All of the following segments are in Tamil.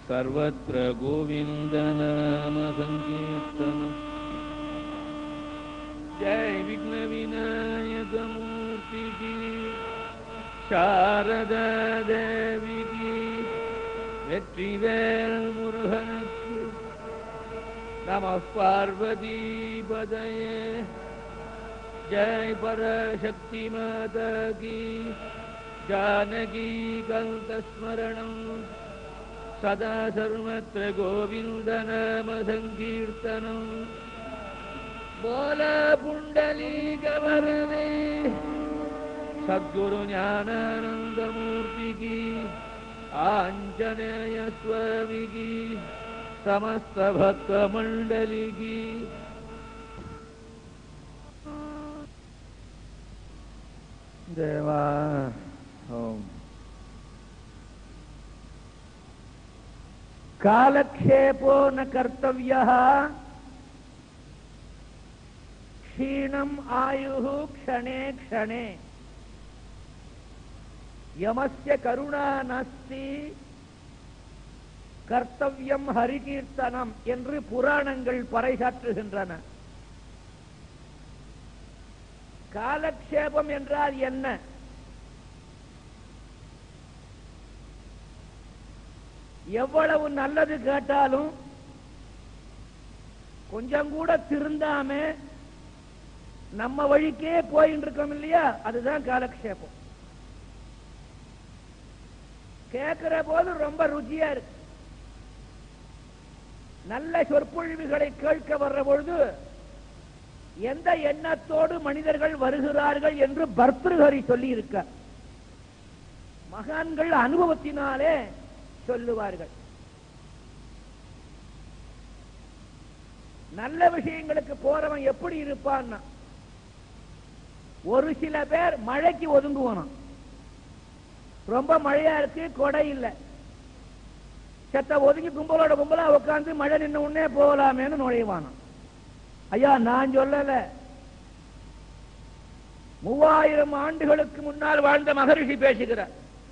सर्वत्र गोविन्दनामसङ्कीर्तनम् जय विघ्नविनायकमूर्ति की शारदा देवी की வெற்றிவேல் முருகனுக்கு நம பார்வதி பதயே जय पराशक्ति माता की जानकी कल्पस्मरणम् सदा सर्वत्र गोविन्दनामसङ्कीर्तनम् बोल पुण्डलीकवरदे सद्गुरु ज्ञानानन्दमूर्ति की आञ्जनेय स्वामी की समस्त भक्तमण्डली की देवा ओम कालक्षेपो न कर्तव्यः क्षीणम् आयुः क्षणे क्षणे यमस्य करुणा नास्ति கர்த்தவியம் ஹரிகீர்த்தனம் என்று புராணங்கள் பறைசாற்றுகின்றன காலக்ஷேபம் என்றால் என்ன எவ்வளவு நல்லது கேட்டாலும் கொஞ்சம் கூட திருந்தாம நம்ம வழிக்கே போயிட்டு இருக்கோம் இல்லையா அதுதான் காலக்ஷேபம் கேட்கிற போது ரொம்ப ருச்சியா இருக்கு நல்ல சொற்பொழிவுகளை கேட்க வர்ற பொழுது எந்த எண்ணத்தோடு மனிதர்கள் வருகிறார்கள் என்று பர்திருஹரி சொல்லி இருக்க மகான்கள் அனுபவத்தினாலே சொல்லுவார்கள் நல்ல விஷயங்களுக்கு போறவன் எப்படி இருப்பான்னா ஒரு சில பேர் மழைக்கு ஒதுங்குவானாம் ரொம்ப மழையா இருக்கு கொடை இல்லை செத்த ஒதுங்கி கும்பலோட கும்பலா உட்காந்து மழை நின்ன உடனே போகலாமேன்னு நுழைவானாம் ஐயா நான் சொல்லல மூவாயிரம் ஆண்டுகளுக்கு முன்னால் வாழ்ந்த மகரிஷி பேசுகிறார்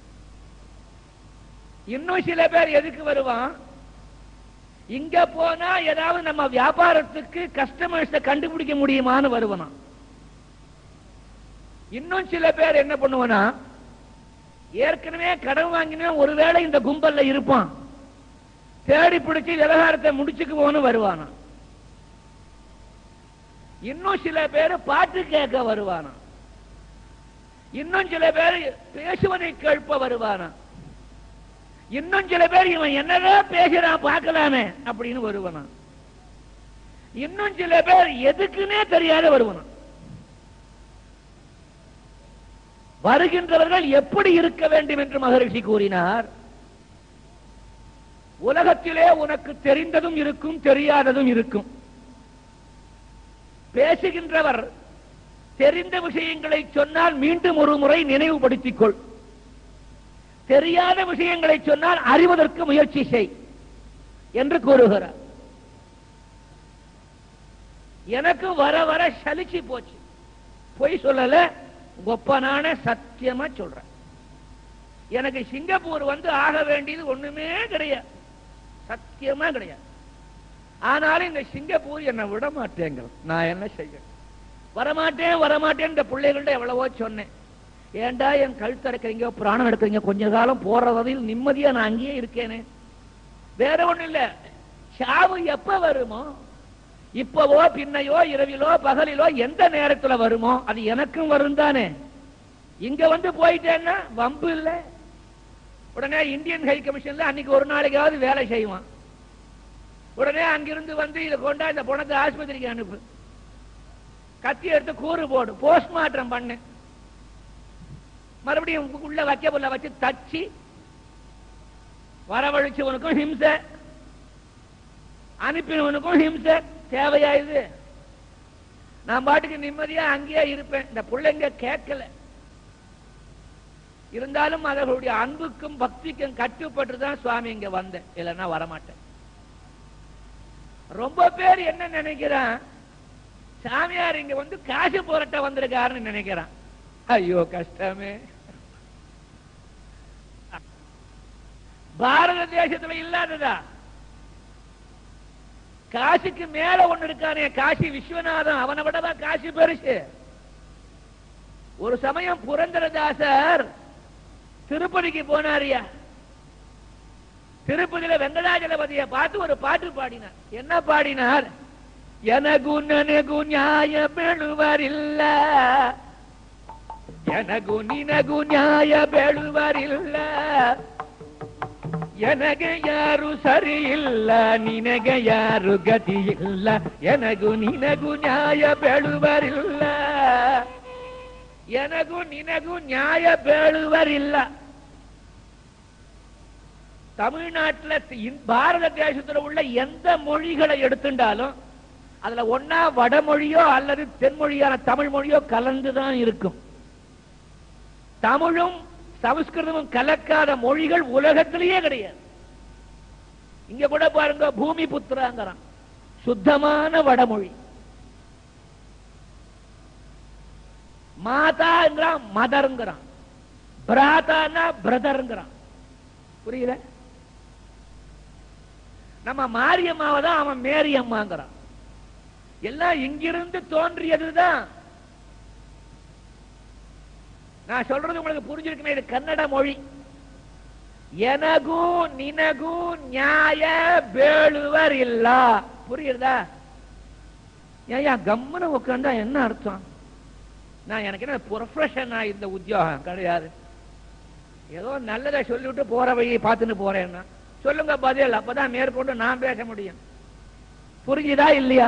இன்னும் சில பேர் எதுக்கு வருவான் இங்க போனா ஏதாவது நம்ம வியாபாரத்துக்கு கஸ்டமர்ஸ கண்டுபிடிக்க முடியுமான்னு வருவனா இன்னும் சில பேர் என்ன பண்ணுவனா ஏற்கனவே கடன் வாங்கினவன் ஒருவேளை இந்த கும்பல்ல இருப்பான் தேடி பிடிச்சு விவகாரத்தை முடிச்சுக்குவோன்னு வருவானா இன்னும் சில பேர் பாட்டு கேட்க வருவானா இன்னும் சில பேர் பேசுவதை கேட்ப வருவானா இன்னும் சில பேர் இவன் என்னதான் பேசுறான் பார்க்கலாமே அப்படின்னு வருவனா இன்னும் சில பேர் எதுக்குன்னே தெரியாத வருவனா வருகின்றவர்கள் எப்படி இருக்க வேண்டும் என்று மகரிஷி கூறினார் உலகத்திலே உனக்கு தெரிந்ததும் இருக்கும் தெரியாததும் இருக்கும் பேசுகின்றவர் தெரிந்த விஷயங்களை சொன்னால் மீண்டும் ஒரு முறை நினைவுபடுத்திக் கொள் தெரியாத விஷயங்களை சொன்னால் அறிவதற்கு முயற்சி செய் என்று கூறுகிறார் எனக்கு வர வர சலிச்சு போச்சு பொய் சொல்லல ஒப்பனான சத்தியமா சொல்றேன் எனக்கு சிங்கப்பூர் வந்து ஆக வேண்டியது ஒண்ணுமே கிடையாது சத்தியமா கிடையாது ஆனாலும் இந்த சிங்கப்பூர் என்னை விட மாட்டேங்க நான் என்ன செய்ய வரமாட்டேன் வரமாட்டேன் இந்த பிள்ளைகள்ட்ட எவ்வளவோ சொன்னேன் ஏண்டா என் கழுத்து அடைக்கிறீங்க பிராணம் எடுக்கிறீங்க கொஞ்ச காலம் போற வகையில் நிம்மதியா நான் அங்கேயே இருக்கேனே வேற ஒண்ணு இல்ல சாவு எப்ப வருமோ இப்பவோ பின்னையோ இரவிலோ பகலிலோ எந்த நேரத்துல வருமோ அது எனக்கும் வரும் தானே இங்க வந்து போயிட்டேன்னா வம்பு இல்ல உடனே இந்தியன் ஹை கமிஷன்ல அன்னைக்கு ஒரு நாளைக்காவது வேலை செய்வான் உடனே அங்கிருந்து வந்து இதை கொண்டா இந்த பணத்தை ஆஸ்பத்திரிக்கு அனுப்பு கத்தி எடுத்து கூறு போடு போஸ்ட்மார்ட்டம் பண்ணு மறுபடியும் உள்ள வைக்க புள்ள வச்சு தச்சு வரவழைச்சவனுக்கும் ஹிம்சை அனுப்பினவனுக்கும் ஹிம்சை தேவையா இது நான் பாட்டுக்கு நிம்மதியா அங்கேயே இருப்பேன் இந்த பிள்ளைங்க கேட்கல இருந்தாலும் அவர்களுடைய அன்புக்கும் பக்திக்கும் கட்டுப்பட்டு தான் சுவாமி இங்க வந்தேன் இல்லைன்னா வரமாட்டேன் ரொம்ப பேர் என்ன நினைக்கிறான் சாமியார் இங்க வந்து காசு புரட்ட வந்திருக்காருன்னு நினைக்கிறான் ஐயோ கஷ்டமே பாரத தேசத்துல இல்லாததா காசிக்கு மேல ஒண்ணு இருக்கானே காசி விஸ்வநாதன் அவனை விடவா காசி பெருசு ஒரு சமயம் புரந்தரதாசர் திருப்பதிக்கு போனாரியா திருப்பதியில வெங்கடாஜலபதியை பார்த்து ஒரு பாட்டு பாடினார் என்ன பாடினார் எனகு ನನಗೂ ನ್ಯಾಯ ಬೆಳುವರಿಲ್ಲ எனகு ನಿನಗೂ ನ್ಯಾಯ ಬೆಳುವರಿಲ್ಲ ಎನಗೆ ಯಾರು ಸರಿ ಇಲ್ಲ ನಿನಗೆ ಯಾರು ಗತಿ ಇಲ್ಲ ಎನಗೂ ನಿನಗೂ ನ್ಯಾಯ ಬೆಳುವರಿಲ್ಲ எனகு நினகு நியாய பேழுவரில்ல தமிழ்நாட்டுல இந்- பாரத தேசத்துல உள்ள எந்த மொழிகளை எடுத்துட்டாலும் அதுல ஒன்னா வடமொழியோ அல்லது தென்மொழியான தமிழ் மொழியோ கலந்துதான் இருக்கும் தமிழும் சமஸ்கிருதமும் கலக்காத மொழிகள் உலகத்திலேயே கிடையாது இங்க கூட பாருங்க பூமி புத்திராங்கிறான் சுத்தமான வடமொழி மாதாங்கிறான் மதருங்கிறான் பிராதானா பிரதருங்கிறான் புரியல நம்ம மாரியம்மாவை தான் அவன் மேரியம்மாங்கிறான் எல்லாம் இங்கிருந்து தோன்றியதுதான் நான் சொல்றது உங்களுக்கு புரிஞ்சிருக்குமே இது கன்னட மொழி எனகு நினகு நியாய பேழுவர் இல்ல புரியுதா ஏன் கம்முன்னு உட்காந்தா என்ன அர்த்தம் நான் எனக்கு என்ன ப்ரொஃபஷனா இந்த உத்தியோகம் கிடையாது ஏதோ நல்லதை சொல்லிவிட்டு போற வழியை பார்த்துட்டு போறேன்னா சொல்லுங்க பதில் அப்பதான் மேற்கொண்டு நான் பேச முடியும் புரிஞ்சுதா இல்லையா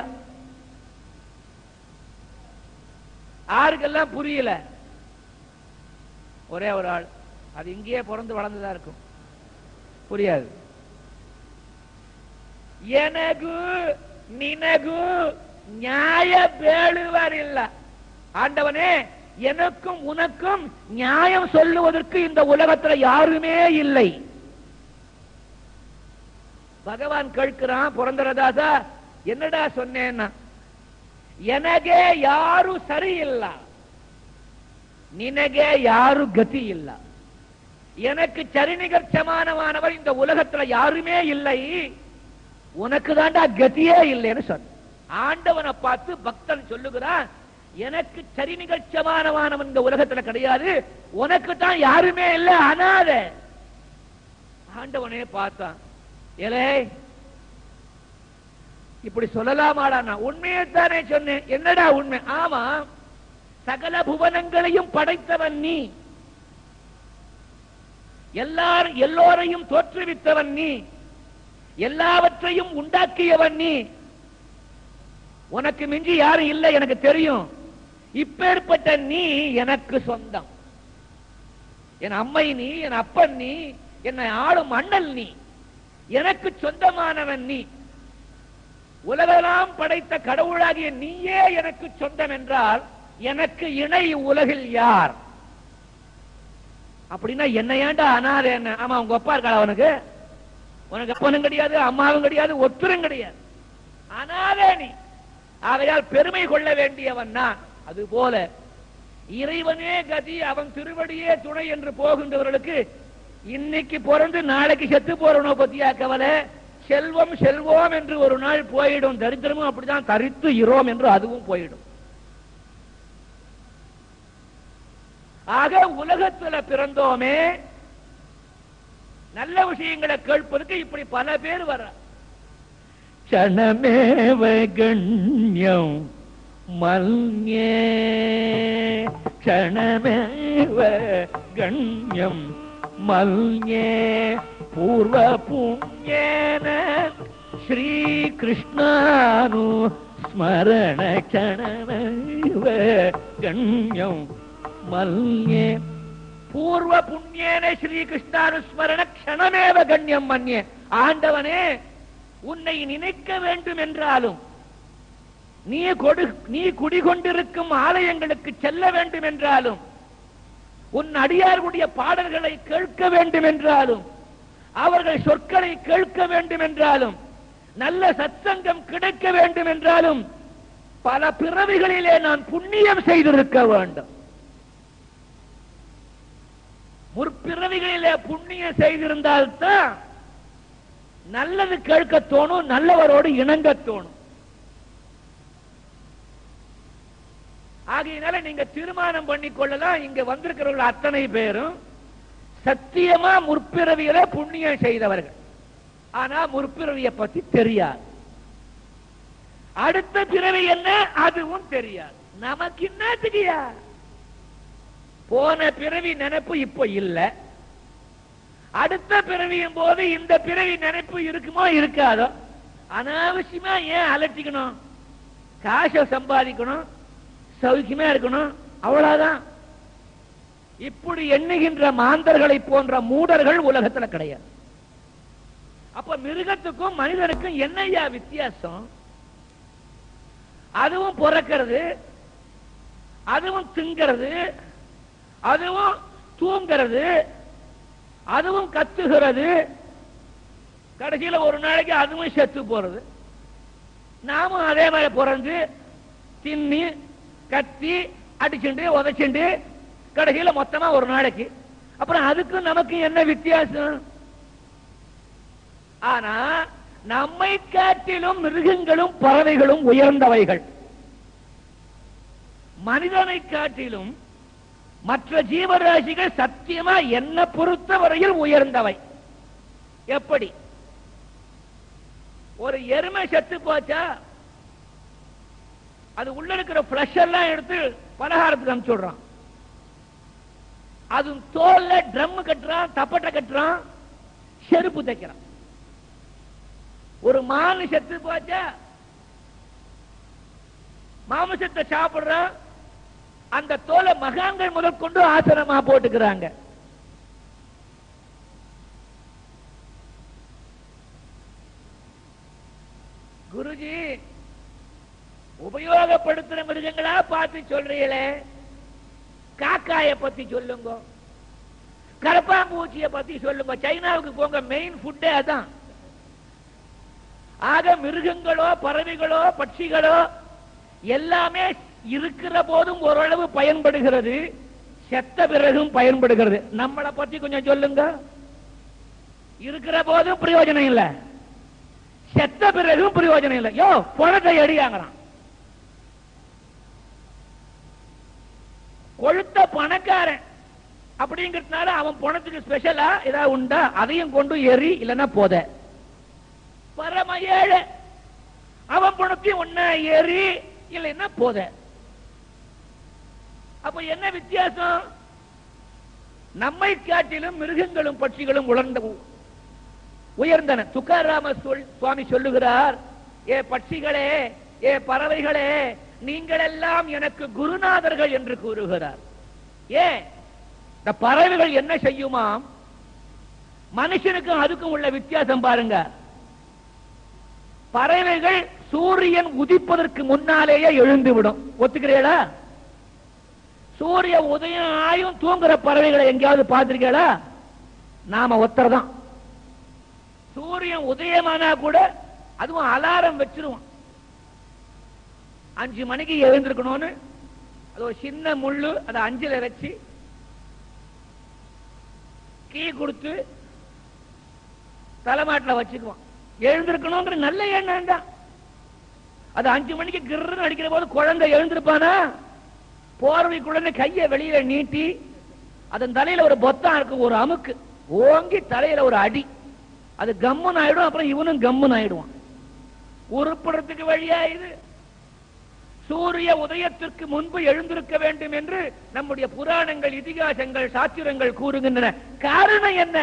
யாருக்கெல்லாம் புரியல ஒரே ஒரு ஆள் அது இங்கேயே பிறந்து வளர்ந்துதான் இருக்கும் புரியாது எனக்கு நினகு நியாய பேழுவர் இல்ல ஆண்டவனே எனக்கும் உனக்கும் நியாயம் சொல்லுவதற்கு இந்த உலகத்துல யாருமே இல்லை பகவான் கேட்கிறான் புரந்தரதாசா என்னடா சொன்னேன்னா எனகே யாரு சரியில்ல நினகே யாரு கதி இல்ல எனக்கு சரிநிகர் சமானமானவர் இந்த உலகத்துல யாருமே இல்லை உனக்கு தாண்டா கதியே இல்லைன்னு சொன்ன ஆண்டவனை பார்த்து பக்தன் சொல்லுகிறான் எனக்கு சரிநிகர் சமானமானவன் இந்த உலகத்துல கிடையாது உனக்கு தான் யாருமே இல்லை அனாத ஆண்டவனே பார்த்தான் ஏலே இப்படி சொல்லலாமாடா நான் உண்மையை தானே சொன்னேன் என்னடா உண்மை ஆமா சகல புவனங்களையும் படைத்தவன் நீ எல்லாரும் எல்லோரையும் தோற்றுவித்தவன் நீ எல்லாவற்றையும் உண்டாக்கியவன் நீ உனக்கு மிஞ்சி யாரும் இல்லை எனக்கு தெரியும் இப்பேற்பட்ட நீ எனக்கு சொந்தம் என் அம்மை நீ என் அப்பன் நீ என்னை ஆளும் அண்ணல் நீ எனக்கு சொந்தமானவன் நீ உலகெல்லாம் படைத்த கடவுளாகிய நீயே எனக்கு சொந்தம் என்றால் எனக்கு இணை உலகில் யார் அப்படின்னா என்ன ஏன்டா அனாதை என்ன ஆமா உங்க அப்பா இருக்கா அவனுக்கு உனக்கு அப்பனும் கிடையாது அம்மாவும் கிடையாது ஒத்துரும் கிடையாது அனாதே நீ ஆகையால் பெருமை கொள்ள வேண்டியவன் நான் அது போல இறைவனே கதி அவன் திருவடியே துணை என்று போகின்றவர்களுக்கு இன்னைக்கு பிறந்து நாளைக்கு செத்து போறவனோ பத்தியா கவலை செல்வம் செல்வோம் என்று ஒரு நாள் போயிடும் தரித்திரமும் அப்படிதான் தரித்து இரோம் என்று அதுவும் போயிடும் ஆக உலகத்துல பிறந்தோமே நல்ல விஷயங்களை கேட்பதற்கு இப்படி பல பேர் வர க்ஷணமேவ கண்யம் மல்யே க்ஷணமேவ கண்யம் மல்யே பூர்வ புண்ணியேன ஸ்ரீகிருஷ்ணானு ஸ்மரண க்ஷணமேவ கண்யம் மல்யே பூர்வ புண்ணியேன ஸ்ரீகிருஷ்ணானுஸ்மரண க்ஷணமேவ கண்யம் மன்யே ஆண்டவனே உன்னை நினைக்க வேண்டும் என்றாலும் நீ கொடு நீ குடிகொண்டிருக்கும் ஆலயங்களுக்கு செல்ல வேண்டும் என்றாலும் உன் அடியார்களுடைய பாடல்களை கேட்க வேண்டும் என்றாலும் அவர்கள் சொற்களை கேட்க வேண்டும் என்றாலும் நல்ல சத்சங்கம் கிடைக்க வேண்டும் என்றாலும் பல பிறவிகளிலே நான் புண்ணியம் செய்திருக்க வேண்டும் முற்பிறவிகளிலே புண்ணியம் செய்திருந்தால்தான் நல்லது கேட்க தோணும் நல்லவரோடு இணங்க தோணும் ஆகையினால நீங்க தீர்மானம் பண்ணிக் கொள்ளலாம் இங்க வந்திருக்கிறவர்கள் அத்தனை பேரும் சத்தியமா முற்பிறவியில புண்ணியம் செய்தவர்கள் ஆனா முற்பிறவியை பத்தி தெரியாது அடுத்த பிறவி என்ன அதுவும் தெரியாது நமக்கு என்ன தெரியா போன பிறவி நினைப்பு இப்ப இல்ல அடுத்த பிறவியும் போது இந்த பிறவி நினைப்பு இருக்குமோ இருக்காதோ அனாவசியமா ஏன் அலட்டிக்கணும் காசை சம்பாதிக்கணும் சௌக்கியமா இருக்கணும் அவ்வளவுதான் இப்படி எண்ணுகின்ற மாந்தர்களை போன்ற மூடர்கள் உலகத்துல கிடையாது அப்ப மிருகத்துக்கும் மனிதனுக்கும் என்னையா வித்தியாசம் அதுவும் பிறக்கிறது அதுவும் திங்கிறது அதுவும் தூங்கிறது அதுவும் கத்துகிறது கடைசியில ஒரு நாளைக்கு அதுவும் செத்து போறது நாமும் அதே மாதிரி பிறந்து தின்னி கத்தி அடிச்சுண்டு உதைச்சுண்டு கடைசியில மொத்தமா ஒரு நாளைக்கு அப்புறம் அதுக்கும் நமக்கு என்ன வித்தியாசம் ஆனா நம்மை காட்டிலும் மிருகங்களும் பறவைகளும் உயர்ந்தவைகள் மனிதனை காட்டிலும் மற்ற ஜீவராசிகள் சத்தியமா என்ன பொறுத்தவரையில் உயர்ந்தவை எப்படி ஒரு எருமை செத்து போச்சா அது உள்ள இருக்கிற பிளஷ் எல்லாம் எடுத்து பலகாரத்துக்கு அனுப்பிச்சுடுறான் அது தோல்ல ட்ரம் கட்டுறான் தப்பட்டை கட்டுறான் செருப்பு தைக்கிறான் ஒரு மான் செத்து போச்சா மாமிசத்தை சாப்பிடுறான் அந்த தோலை மகான்கள் முதல் கொண்டு ஆசனமா போட்டுக்கிறாங்க குருஜி உபயோகப்படுத்துற மிருகங்களா பார்த்து சொல்றீங்களே காக்காய பத்தி சொல்லுங்க கரப்பாம்பூச்சிய பத்தி சொல்லுங்க சைனாவுக்கு போங்க மெயின் ஃபுட்டே அதான் ஆக மிருகங்களோ பறவைகளோ பட்சிகளோ எல்லாமே இருக்கிற போதும் ஓரளவு பயன்படுகிறது செத்த பிறகும் பயன்படுகிறது நம்மளை பத்தி கொஞ்சம் சொல்லுங்க இருக்கிற போதும் பிரயோஜனம் இல்ல செத்த பிறகும் பிரயோஜனம் இல்ல யோ பணத்தை அடியாங்கிறான் கொழுத்த பணக்காரன் அப்படிங்கிறதுனால அவன் பணத்துக்கு ஸ்பெஷலா ஏதாவது உண்டா அதையும் கொண்டு எரி இல்லைன்னா போத பரம ஏழை அவன் பணத்தையும் ஒன்னா ஏறி இல்லைன்னா போத அப்ப என்ன வித்தியாசம் நம்மை காட்டிலும் மிருகங்களும் பட்சிகளும் உணர்ந்த உயர்ந்தன துக்காராம சொல் சுவாமி சொல்லுகிறார் ஏ பட்சிகளே ஏ பறவைகளே நீங்கள் எல்லாம் எனக்கு குருநாதர்கள் என்று கூறுகிறார் ஏ இந்த பறவைகள் என்ன செய்யுமாம் மனுஷனுக்கும் அதுக்கும் உள்ள வித்தியாசம் பாருங்க பறவைகள் சூரியன் உதிப்பதற்கு முன்னாலேயே எழுந்து விடும் ஒத்துக்கிறீங்களா சூரிய உதயம் ஆயும் தூங்குற பறவைகளை எங்கேயாவது பார்த்திருக்கீங்களா நாம ஒத்தர் சூரியன் உதயமானா கூட அதுவும் அலாரம் வச்சிருவோம் அஞ்சு மணிக்கு எழுந்திருக்கணும்னு அது ஒரு சின்ன முள்ளு அதை அஞ்சுல வச்சு கீ கொடுத்து தலைமாட்டில் வச்சுக்குவான் எழுந்திருக்கணுங்கிற நல்ல எண்ணம் தான் அது அஞ்சு மணிக்கு கிர்னு அடிக்கிற போது குழந்தை எழுந்திருப்பானா போர்வை குழந்தை கையை வெளியில நீட்டி அதன் தலையில ஒரு பொத்தம் இருக்கும் ஒரு அமுக்கு ஓங்கி தலையில ஒரு அடி அது கம்முன்னு ஆயிடும் அப்புறம் இவனும் கம்முன்னு ஆயிடுவான் உருப்படுறதுக்கு வழியா இது சூரிய உதயத்திற்கு முன்பு எழுந்திருக்க வேண்டும் என்று நம்முடைய புராணங்கள் இதிகாசங்கள் சாத்திரங்கள் கூறுகின்றன காரணம் என்ன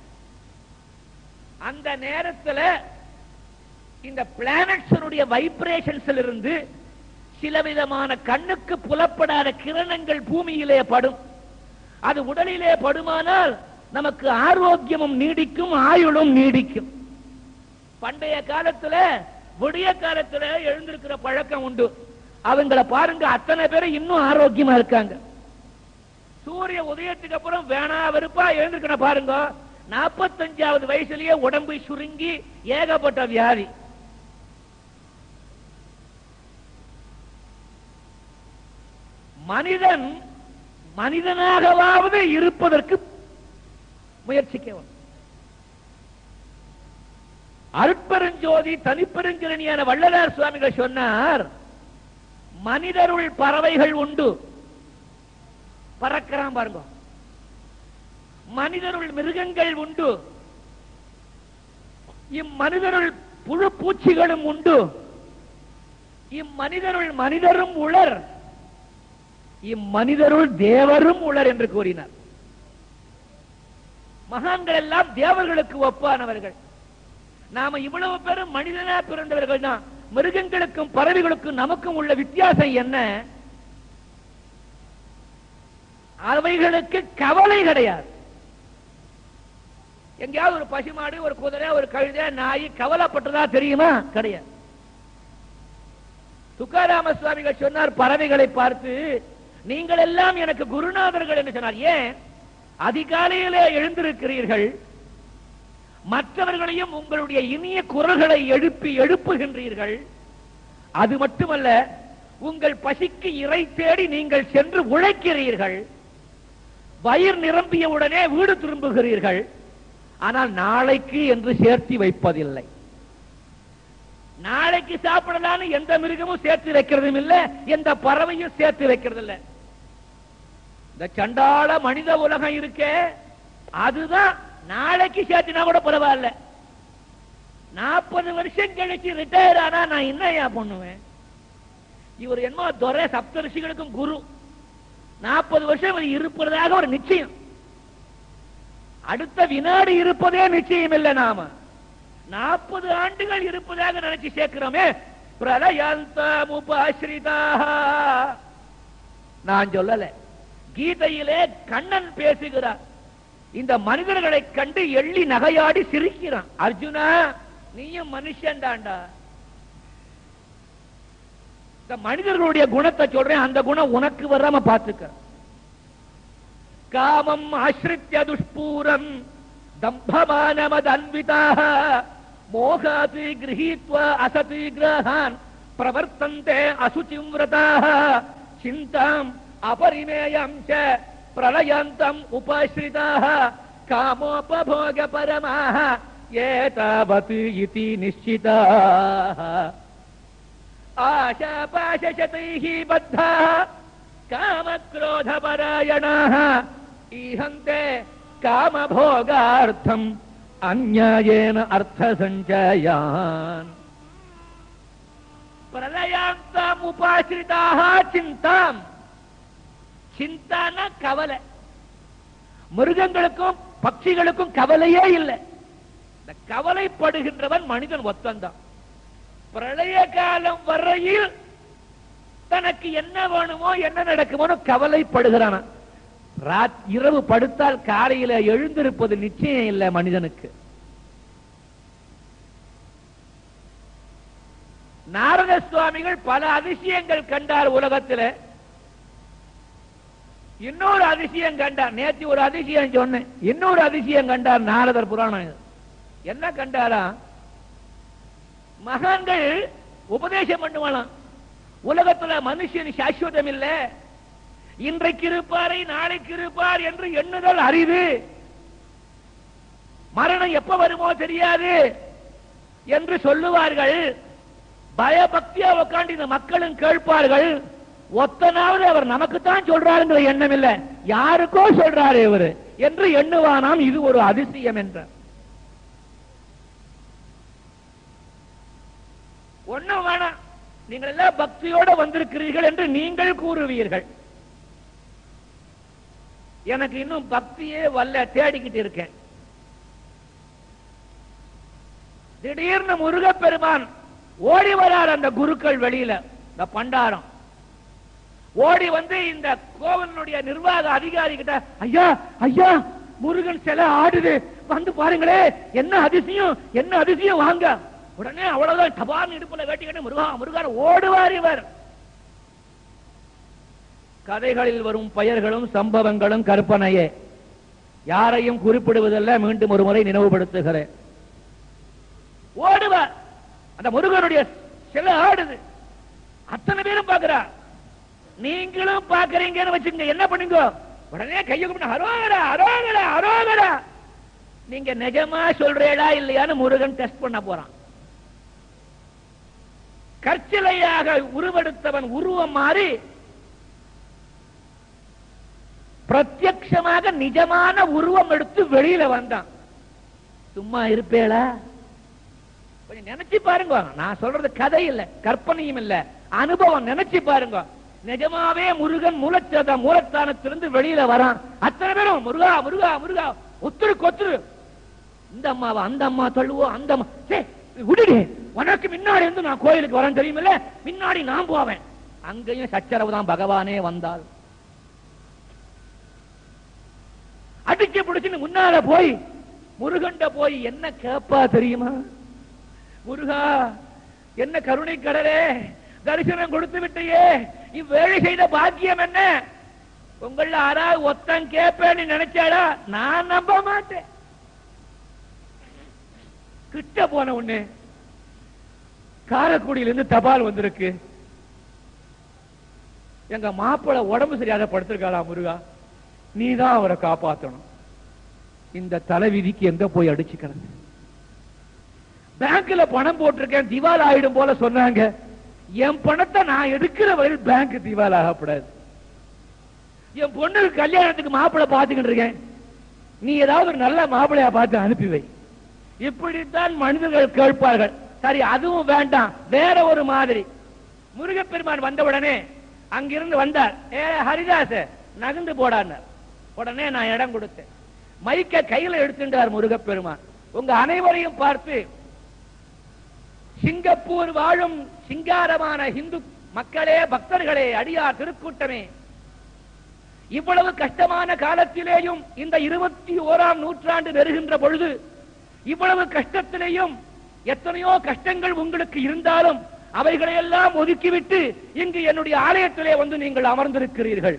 அந்த நேரத்துல இந்த பிளானட்ஸனுடைய வைப்ரேஷன்ஸ்ல இருந்து சில விதமான கண்ணுக்கு புலப்படாத கிரணங்கள் பூமியிலே படும் அது உடலிலே படுமானால் நமக்கு ஆரோக்கியமும் நீடிக்கும் ஆயுளும் நீடிக்கும் பண்டைய காலத்துல விடிய காலத்துல எழுந்திருக்கிற பழக்கம் உண்டு அவங்கள பாருங்க அத்தனை பேரும் இன்னும் ஆரோக்கியமா இருக்காங்க சூரிய உதயத்துக்கு அப்புறம் வேணா வெறுப்பா எழுந்திருக்கணும் பாருங்க நாற்பத்தஞ்சாவது வயசுலயே உடம்பு சுருங்கி ஏகப்பட்ட வியாதி மனிதன் மனிதனாகவாவது இருப்பதற்கு முயற்சிக்க வேண்டும் அருட்பெருஞ்சோதி தனிப்பெருஞ்சிறனியான வள்ளலார் சுவாமிகள் சொன்னார் மனிதருள் பறவைகள் உண்டு பறக்கிறான் பாருங்க மனிதருள் மிருகங்கள் உண்டு இம்மனிதருள் புழு பூச்சிகளும் உண்டு இம்மனிதருள் மனிதரும் உளர் இம்மனிதருள் தேவரும் உளர் என்று கூறினார் மகான்கள் எல்லாம் தேவர்களுக்கு ஒப்பானவர்கள் நாம இவ்வளவு பேரும் மனிதனா பிறந்தவர்கள் தான் மிருகங்களுக்கும் பறவைகளுக்கும் நமக்கும் உள்ள வித்தியாசம் என்ன அவைகளுக்கு கவலை கிடையாது எங்கேயாவது ஒரு பசுமாடு ஒரு குதிரை ஒரு கழுதை நாய் கவலைப்பட்டதா தெரியுமா கிடையாது துக்காராம சுவாமிகள் சொன்னார் பறவைகளை பார்த்து நீங்கள் எல்லாம் எனக்கு குருநாதர்கள் என்று சொன்னார் ஏன் அதிகாலையிலே எழுந்திருக்கிறீர்கள் மற்றவர்களையும் உங்களுடைய இனிய குரல்களை எழுப்பி எழுப்புகின்றீர்கள் அது மட்டுமல்ல உங்கள் பசிக்கு இறை தேடி நீங்கள் சென்று உழைக்கிறீர்கள் வயிறு நிரம்பிய உடனே வீடு திரும்புகிறீர்கள் ஆனால் நாளைக்கு என்று சேர்த்து வைப்பதில்லை நாளைக்கு சாப்பிடலான்னு எந்த மிருகமும் சேர்த்து வைக்கிறதும் இல்ல எந்த பறவையும் சேர்த்து வைக்கிறது இல்ல இந்த சண்டாள மனித உலகம் இருக்கே அதுதான் நாளைக்கு சேர்த்துனா கூட பரவாயில்ல நாற்பது வருஷம் கழிச்சு ரிட்டையர் ஆனா நான் என்ன ஏன் பண்ணுவேன் இவர் என்ன துறை சப்தரிஷிகளுக்கும் குரு நாற்பது வருஷம் இவர் இருப்பதாக ஒரு நிச்சயம் அடுத்த வினாடி இருப்பதே நிச்சயம் இல்லை நாம நாற்பது ஆண்டுகள் இருப்பதாக நினைச்சு சேர்க்கிறோமே பிரளயந்தமுபாஸ்ரிதாக நான் சொல்லல கீதையிலே கண்ணன் பேசுகிறார் இந்த மனிதர்களை கண்டு எள்ளி நகையாடி சிரிக்கிறான் அர்ஜுனா நீயும் மனுஷன் தாண்டா இந்த மனிதர்களுடைய குணத்தை சொல்றேன் அந்த குணம் உனக்கு வராம பாத்துக்க காமம் ஆசிரித்ய துஷ்பூரம் தம்பமானமதன்விதாக மோகாதி கிரகீத்வா அசதி கிரகான் பிரவர்த்தந்தே அசுச்சிம் விரதாக சிந்தாம் அபரிமேயம் ச பிரளயந்தம் உபாஸ்ரிதாக காமோபபோக பரமாக ஏதாவத் இதி நிश्चिताः आशापाशशतैः बद्धाः कामक्रोधपरायणाः ईहन्ते कामभोगार्थम् अन्यायेन अर्थसञ्चयान् பிரளயாந்தாம் உபாசிரிதாக சிந்தாம் சிந்தான கவலை மிருகங்களுக்கும் பட்சிகளுக்கும் கவலையே இல்லை இந்த கவலைப்படுகின்றவன் மனிதன் ஒத்தந்தான் பிரளய காலம் வரையில் தனக்கு என்ன வேணுமோ என்ன நடக்குமோ கவலைப்படுகிறான் ராத்- இரவு படுத்தால் காலையில எழுந்திருப்பது நிச்சயம் இல்லை மனிதனுக்கு நாரத சுவாமிகள் பல அதிசயங்கள் கண்டார் உலகத்துல இன்னொரு அதிசயம் கண்டார் நேத்து ஒரு அதிசயம் சொன்னேன் இன்னொரு அதிசயம் கண்டார் நாரதர் புராணம் இது. என்ன கண்டாரா மகான்கள் உபதேசம் பண்ணுவாளாம் உலகத்துல மனுஷன் சாஸ்வதம் இல்ல இன்றைக்கு இருப்பாரை நாளைக்கு இருப்பார் என்று எண்ணுதல் அரிது மரணம் எப்ப வருமோ தெரியாது என்று சொல்லுவார்கள் பயபக்தியா உட்காந்து இந்த மக்களும் கேட்பார்கள் ஒத்தனாவது அவர் நமக்குத்தான் சொல்றாருங்கிற எண்ணம் இல்ல யாருக்கோ சொல்றாரு இவரு என்று எண்ணுவானாம் இது ஒரு அதிசயம் என்றார் ஒண்ணும் வேணாம் நீங்கள் எல்லாம் பக்தியோட வந்திருக்கிறீர்கள் என்று நீங்கள் கூறுவீர்கள் எனக்கு இன்னும் பக்தியே வல்ல தேடிக்கிட்டு இருக்கேன் திடீர்னு முருகப்பெருமான் ஓடி வரார் அந்த குருக்கள் வெளியில இந்த பண்டாரம் ஓடி வந்து இந்த கோவிலுடைய நிர்வாக அதிகாரி கிட்ட ஐயா ஐயா முருகன் சிலை ஆடுது வந்து பாருங்களே என்ன அதிசயம் என்ன அதிசயம் வாங்க உடனே அவ்வளவுதான் டபான் இடுப்புல கட்டிக்கிட்டு முருகா முருகன் ஓடுவார் இவர் கதைகளில் வரும் பெயர்களும் சம்பவங்களும் கற்பனையே யாரையும் குறிப்பிடுவதல்ல மீண்டும் ஒரு முறை நினைவுபடுத்துகிறேன் ஓடுவார் அந்த முருகனுடைய சிலை ஆடுது அத்தனை பேரும் பாக்குறா நீங்களும் பாக்குறீங்கன்னு வச்சுங்க என்ன பண்ணுங்க உடனே கையை கும்பிட்டு அரோகரா அரோகரா அரோகரா நீங்க நிஜமா சொல்றீடா இல்லையான்னு முருகன் டெஸ்ட் பண்ண போறான் கற்சிலையாக உருவெடுத்தவன் உருவம் மாறி பிரத்யக்ஷமாக நிஜமான உருவம் எடுத்து வெளியில வந்தான் சும்மா இருப்பேளா கொஞ்சம் நினைச்சு பாருங்க நான் சொல்றது கதை இல்ல கற்பனையும் இல்ல அனுபவம் நினைச்சு பாருங்க நிஜமாவே முருகன் மூலச்சத மூலத்தானத்திலிருந்து வெளியில வரான் அத்தனை பேரும் முருகா முருகா முருகா ஒத்துரு கொத்துரு இந்த அம்மாவை அந்த அம்மா தள்ளுவோம் அந்த அம்மா டேய், விடுடி உனக்கு முன்னாடி இருந்து நான் கோயிலுக்கு வரேன் தெரியுமில்ல முன்னாடி நான் போவேன் அங்கேயும் சச்சரவு தான் பகவானே வந்தால் அடிச்சு பிடிச்சுன்னு முன்னால போய் முருகண்ட போய் என்ன கேப்பா தெரியுமா முருகா என்ன கருணை கடலே தரிசனம் கொடுத்து விட்டையே இவ்வேளை செய்த பாக்கியம் என்ன உங்கள யாராவது ஒத்தன் கேப்பேன்னு நினைச்சாடா நான் நம்ப மாட்டேன் கிட்ட போன உடனே காரக்குடியில இருந்து தபால் வந்திருக்கு எங்க மாப்பிளை உடம்பு சரியாத படுத்திருக்காளா முருகா நீதான் அவரை காப்பாத்தணும் இந்த தலைவிதிக்கு எங்க போய் அடிச்சுக்கிறது பேங்க்ல பணம் போட்டிருக்கேன் திவால் ஆயிடும் போல சொன்னாங்க என் பணத்தை நான் எடுக்கிற வரையில் பேங்க் திவால் ஆகக்கூடாது என் பொண்ணுக்கு கல்யாணத்துக்கு மாப்பிளை பார்த்துக்கிட்டு இருக்கேன் நீ ஏதாவது ஒரு நல்ல மாப்பிளையா பார்த்து அனுப்பி வை இப்படித்தான் மனிதர்கள் கேட்பார்கள் சரி அதுவும் வேண்டாம் வேற ஒரு மாதிரி முருகப்பெருமான் வந்த உடனே அங்கிருந்து வந்தார் ஏ ஹரிதாஸ் நகர்ந்து போடான்னார் உடனே நான் இடம் கொடுத்தேன் மைக்க கையில எடுத்துட்டார் முருகப்பெருமான் உங்க அனைவரையும் பார்த்து சிங்கப்பூர் வாழும் சிங்காரமான இந்து மக்களே பக்தர்களே அடியார் திருக்கூட்டமே இவ்வளவு கஷ்டமான காலத்திலேயும் இந்த இருபத்தி ஓராம் நூற்றாண்டு நெருகின்ற பொழுது இவ்வளவு கஷ்டத்திலேயும் எத்தனையோ கஷ்டங்கள் உங்களுக்கு இருந்தாலும் அவைகளையெல்லாம் ஒதுக்கிவிட்டு இங்கு என்னுடைய ஆலயத்திலே வந்து நீங்கள் அமர்ந்திருக்கிறீர்கள்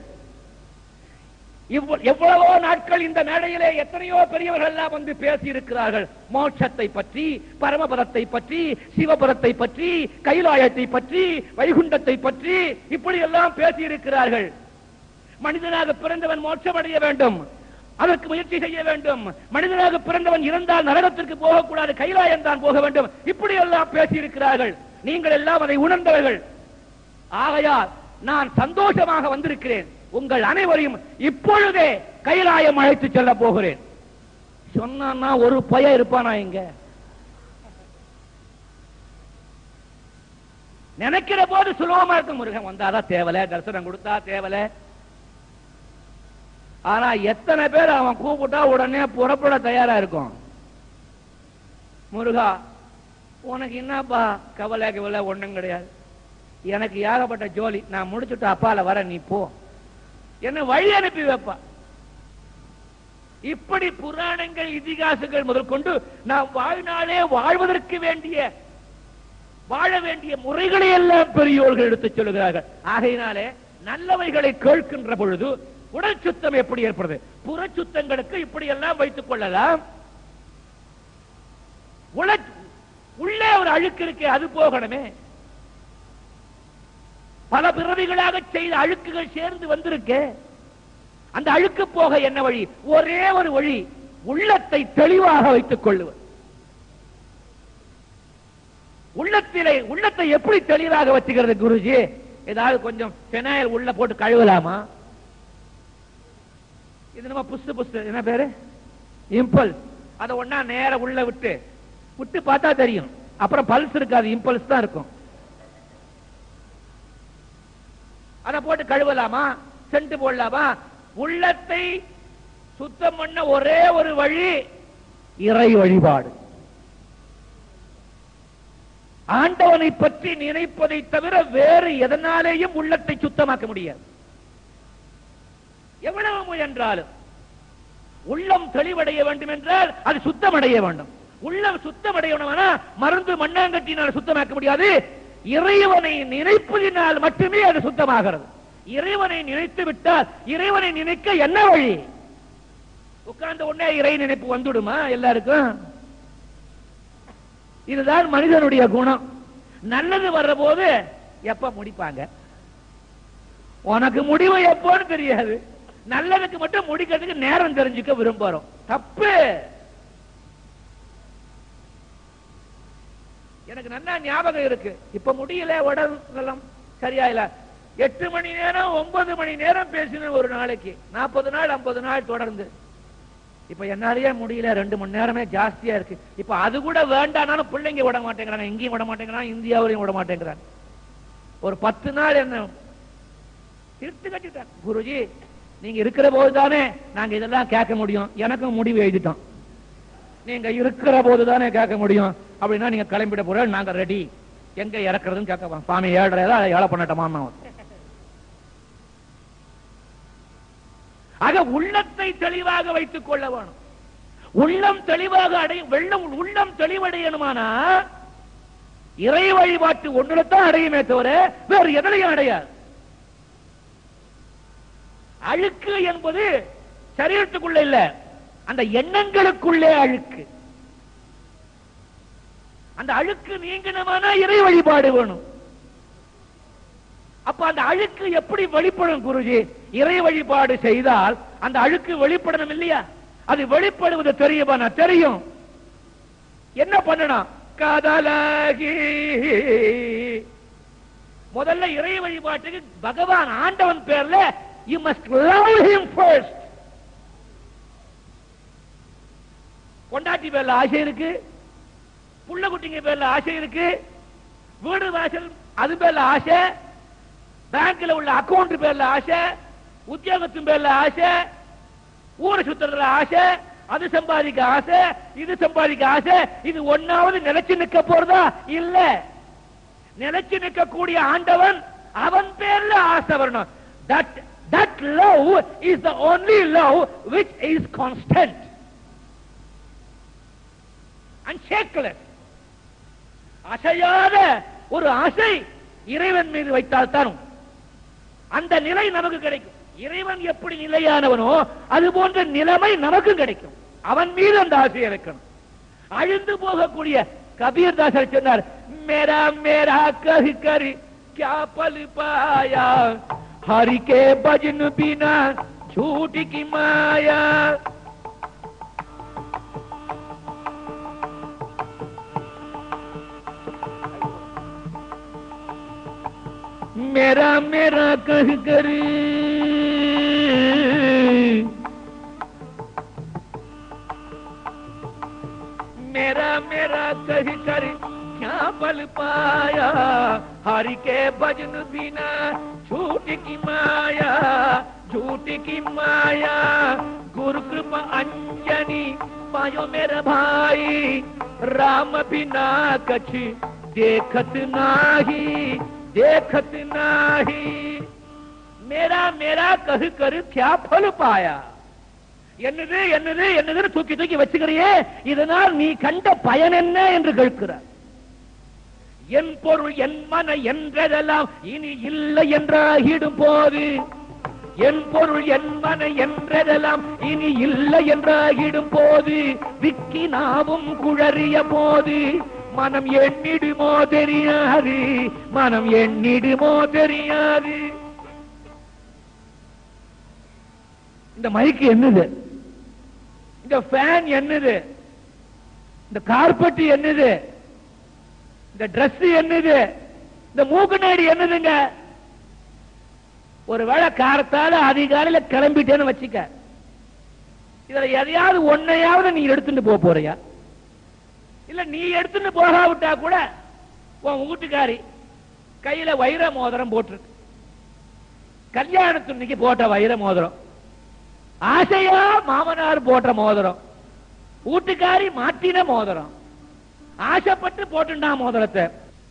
இவ்வ- எவ்வளவோ நாட்கள் இந்த மேடையிலே எத்தனையோ பெரியவர்கள் எல்லாம் வந்து பேசி இருக்கிறார்கள் மோட்சத்தை பற்றி பரமபதத்தை பற்றி சிவபதத்தை பற்றி கைலாயத்தை பற்றி வைகுண்டத்தை பற்றி இப்படி எல்லாம் பேசி இருக்கிறார்கள் மனிதனாக பிறந்தவன் மோட்சம் அடைய வேண்டும் அதற்கு முயற்சி செய்ய வேண்டும் மனிதனாக பிறந்தவன் இருந்தால் நரகத்திற்கு போகக்கூடாது கைலாயம் தான் போக வேண்டும் இப்படி எல்லாம் பேசி இருக்கிறார்கள் நீங்கள் எல்லாம் அதை உணர்ந்தவர்கள் ஆகையால் நான் சந்தோஷமாக வந்திருக்கிறேன் உங்கள் அனைவரையும் இப்பொழுதே கைலாயம் அழைத்து செல்ல போகிறேன் சொன்னா ஒரு பையன் இருப்பானா இங்க நினைக்கிற போது சுலபமா இருக்கும் முருகன் வந்தாதான் தேவல தரிசனம் கொடுத்தா தேவல ஆனா எத்தனை பேர் அவன் கூப்பிட்டா உடனே புறப்பட தயாரா இருக்கும் முருகா உனக்கு என்னப்பா கவலை கவலை ஒண்ணும் கிடையாது எனக்கு ஏகப்பட்ட ஜோலி நான் முடிச்சுட்டு அப்பால வர நீ போ என்ன வழி அனுப்பி வைப்பா இப்படி புராணங்கள் இதிகாசங்கள் முதல் கொண்டு நாம் வாழ்நாளே வாழ்வதற்கு வேண்டிய வாழ வேண்டிய முறைகளை எல்லாம் பெரியோர்கள் எடுத்துச் சொல்லுகிறார்கள் ஆகையினாலே நல்லவைகளை கேட்கின்ற பொழுது உடல் சுத்தம் எப்படி ஏற்படுது புற சுத்தங்களுக்கு இப்படி எல்லாம் வைத்துக் கொள்ளலாம் உள- உள்ளே ஒரு அழுக்கு இருக்கே அது போகணுமே பல பிறவிகளாக செய்த அழுக்குகள் சேர்ந்து வந்திருக்கே அந்த அழுக்கு போக என்ன வழி ஒரே ஒரு வழி உள்ளத்தை தெளிவாக வைத்துக் கொள்ளுவது உள்ளத்திலே உள்ளத்தை எப்படி தெளிவாக வச்சுக்கிறது குருஜி ஏதாவது கொஞ்சம் பெனாயில் உள்ள போட்டு கழுவலாமா இது நம்ம புஸ்து புஸ்து என்ன பேரு இம்பல்ஸ் அதை ஒண்ணா நேர உள்ள விட்டு விட்டு பார்த்தா தெரியும் அப்புறம் பல்ஸ் இருக்காது இம்பல்ஸ் தான் இருக்கும் அதை போட்டு கழுவலாமா சென்ட் போடலாமா உள்ளத்தை சுத்தம் பண்ண ஒரே ஒரு வழி இறை வழிபாடு ஆண்டவனை பற்றி நினைப்பதை தவிர வேறு எதனாலேயும் உள்ளத்தை சுத்தமாக்க முடியாது எவ்வளவு முயன்றாலும் உள்ளம் தெளிவடைய வேண்டும் என்றால் அது சுத்தமடைய வேண்டும் உள்ளம் சுத்தமடையணும்னா மருந்து மண்ணாங்கட்டினால் சுத்தமாக்க முடியாது இறைவனை நினைப்பதினால் மட்டுமே அது சுத்தமாகிறது இறைவனை நினைத்து விட்டால் இறைவனை நினைக்க என்ன வழி உட்கார்ந்த உடனே இறை நினைப்பு வந்துடுமா எல்லாருக்கும் இதுதான் மனிதனுடைய குணம் நல்லது வர்ற போது எப்ப முடிப்பாங்க உனக்கு முடிவு எப்போன்னு தெரியாது நல்லதுக்கு மட்டும் முடிக்கிறதுக்கு நேரம் தெரிஞ்சுக்க விரும்புறோம் தப்பு எனக்கு நல்லா ஞாபகம் இருக்கு இப்ப முடியல உடல் நலம் சரியா இல்ல எட்டு மணி நேரம் ஒன்பது மணி நேரம் பேசினேன் ஒரு நாளைக்கு நாற்பது நாள் ஐம்பது நாள் தொடர்ந்து இப்ப என்னாலயே முடியல ரெண்டு மணி நேரமே ஜாஸ்தியா இருக்கு இப்ப அது கூட வேண்டானாலும் பிள்ளைங்க விட மாட்டேங்கிறாங்க இங்கேயும் விட மாட்டேங்கிறான் இந்தியாவிலையும் விட மாட்டேங்கிறான் ஒரு பத்து நாள் என்ன தீர்த்து கட்டிட்டான் குருஜி நீங்க இருக்கிற போது தானே நாங்க இதெல்லாம் கேட்க முடியும் எனக்கும் முடிவு எழுதிட்டோம் நீங்க இருக்கிற போது தானே கேட்க முடியும் அப்படின்னா நீங்க கிளம்பிட போற நாங்க ரெடி எங்க இறக்குறதுன்னு கேட்க சுவாமி ஏழரை தான் ஏழை பண்ணட்டமா ஆக உள்ளத்தை தெளிவாக வைத்துக் கொள்ள வேணும் உள்ளம் தெளிவாக அடைய வெள்ளம் உள்ளம் தெளிவடையணுமானா இறை வழிபாட்டு ஒன்றுலத்தான் அடையுமே தவிர வேறு எதிலையும் அடையாது அழுக்கு என்பது சரீரத்துக்குள்ள இல்ல அந்த எண்ணங்களுக்குள்ளே அழுக்கு அந்த அழுக்கு நீங்கணுமானா இறை வழிபாடு வேணும் அப்ப அந்த அழுக்கு எப்படி வெளிப்படும் குருஜி இறை வழிபாடு செய்தால் அந்த அழுக்கு வெளிப்படணும் இல்லையா அது வெளிப்படுவது தெரியுமா நான் தெரியும் என்ன பண்ணணும் காதலாகி முதல்ல இறை வழிபாட்டுக்கு பகவான் ஆண்டவன் பேர்ல you must love him first கொண்டாட்டி பேர்ல ஆசை இருக்கு புள்ள குட்டிங்க பேர்ல ஆசை இருக்கு வீடு வாசல் அது பேர்ல ஆசை பேங்க்ல உள்ள அக்கவுண்ட் பேர்ல ஆசை உத்தியோகத்தின் பேர்ல ஆசை ஊரை சுத்துறதுல ஆசை அது சம்பாதிக்க ஆசை இது சம்பாதிக்க ஆசை இது ஒன்னாவது நிலைச்சு நிக்க போறதா இல்ல நிலைச்சு நிக்க கூடிய ஆண்டவன் அவன் பேர்ல ஆசை வரணும் that that love is the only love which is constant and shakeless அசையாத ஒரு ஆசை இறைவன் மீது வைத்தால் தரும் அந்த நிலை நமக்கு கிடைக்கும் இறைவன் எப்படி நிலையானவனோ அது போன்ற நிலைமை நமக்கும் கிடைக்கும் அவன் மீது அந்த ஆசையை வைக்கணும் அழிந்து போகக்கூடிய கபீர் தாசர் சொன்னார் மேரா மேரா கரி கரி क्या पल पाया हरि के भजन बिना झूठ की माया मेरा मेरा कह कर मेरा मेरा कह कर क्या बल पाया हरि के भजन बिना झूठ की माया झूठ की माया गुरु कृपा अंजनी पायो मेरा भाई राम बिना कछ देखत नाही देखत नाही मेरा मेरा कह कर क्या फल पाया என்னது என்னது என்னதுன்னு தூக்கி தூக்கி வச்சுக்கிறியே இதனால் நீ கண்ட பயன் என்ன என்று கேட்கிறார் என் பொருள் என் மன என்றதெல்லாம் இனி இல்லை என்றாகிடும் போது என் பொருள் என் மன என்றதெல்லாம் இனி இல்லை என்றாகிடும் போது விக்கி நாவும் குழறிய போது மனம் எண்ணிடுமோ தெரியாது மனம் எண்ணிடுமோ தெரியாது இந்த மைக்கு என்னது இந்த ஃபேன் என்னது இந்த கார்பெட் என்னது இந்த Dress என்னது இந்த மூக்குநாடி என்னதுங்க ஒருவேளை காரத்தால அதிகாலையில கிளம்பிட்டேன்னு வச்சுக்க இதுல எதையாவது ஒன்னையாவது நீ எடுத்துட்டு போக போறியா இல்ல நீ எடுத்துட்டு போகாவிட்டா கூட உன் வீட்டுக்காரி கையில வைர மோதிரம் போட்டிருக்கு கல்யாணத்துன்னைக்கு போட்ட வைர மோதிரம் ஆசையா மாமனார் போட்ட மோதிரம் வீட்டுக்காரி மாட்டின மோதிரம் ஆசைப்பட்டு போட்டுண்டா மோதிரத்தை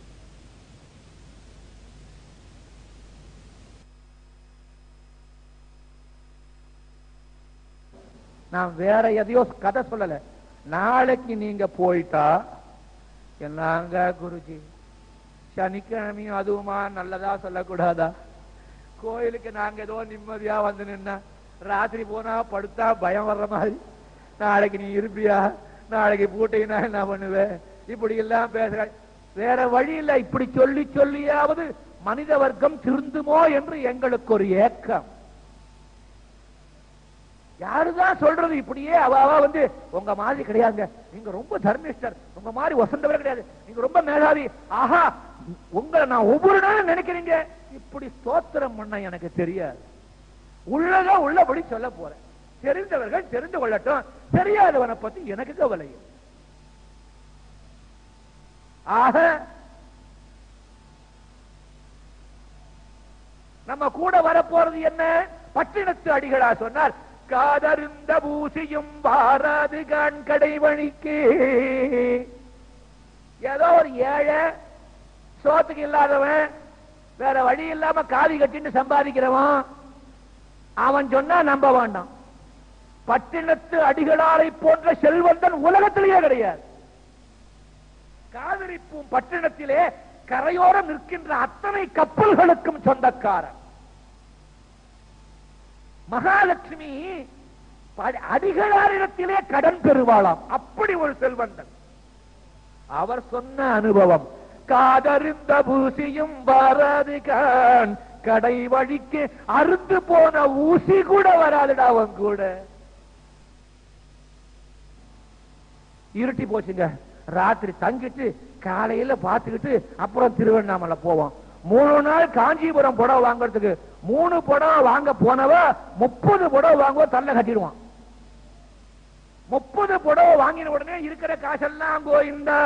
நான் வேற எதையோ கதை சொல்லல நாளைக்கு நீங்க போயிட்டா என்னங்க குருஜி சனிக்கிழமையும் அதுவுமா நல்லதா சொல்லக்கூடாதா கோயிலுக்கு நாங்க ஏதோ நிம்மதியா வந்து நின்னா ராத்திரி போனா படுத்தா பயம் வர்ற மாதிரி நாளைக்கு நீ இருப்பியா நாளைக்கு பூட்டைனா என்ன பண்ணுவேன் இப்படி எல்லாம் பேசுற வேற வழி இல்ல இப்படி சொல்லி சொல்லியாவது மனித வர்க்கம் திருந்துமோ என்று எங்களுக்கு ஒரு ஏக்கம் யாருதான் சொல்றது இப்படியே அவ அவ வந்து உங்க மாதிரி கிடையாதுங்க நீங்க ரொம்ப தர்மிஷ்டர் உங்க மாதிரி வசந்தவர் கிடையாது நீங்க ரொம்ப மேதாவி ஆஹா உங்களை நான் ஒவ்வொரு நாளும் நினைக்கிறீங்க இப்படி ஸ்தோத்திரம் பண்ண எனக்கு தெரியாது உள்ளதா உள்ளபடி சொல்ல போறேன் தெரிந்தவர்கள் தெரிந்து கொள்ளட்டும் தெரியாதவனை பத்தி எனக்கு கவலை இல்லை. ஆக நம்ம கூட வரப்போறது என்ன பட்டினத்து அடிகளா சொன்னார் காதருந்த பூசியும் வாராது கான் கடை வழிக்கு ஏதோ ஒரு ஏழை சோத்துக்கு இல்லாதவன் வேற வழி இல்லாம காவி கட்டிட்டு சம்பாதிக்கிறவன் அவன் சொன்னா நம்ப வேண்டாம் பட்டினத்து அடிகளாரை போன்ற செல்வந்தன் உலகத்திலேயே கிடையாது காவிரிப்பும் பட்டினத்திலே கரையோரம் நிற்கின்ற அத்தனை கப்பல்களுக்கும் சொந்தக்காரன் மகாலட்சுமி ப- அடிகளாரிடத்திலே கடன் பெறுவாளாம் அப்படி ஒரு செல்வந்தன் அவர் சொன்ன அனுபவம் காதறிந்த பூசியும் வராது கான் கடை வழிக்கு அறுந்து போன ஊசி கூட வராதுடா அவன் கூட இருட்டி போச்சுங்க ராத்திரி தங்கிட்டு காலையில பாத்துக்கிட்டு அப்புறம் திருவண்ணாமலை போவோம் மூணு நாள் காஞ்சிபுரம் புடவை வாங்குறதுக்கு மூணு புடவை வாங்க போனவ முப்பது புடவை வாங்குவ தள்ள கட்டிடுவான் முப்பது புடவை வாங்கின உடனே இருக்கிற காசெல்லாம் கோயிந்தா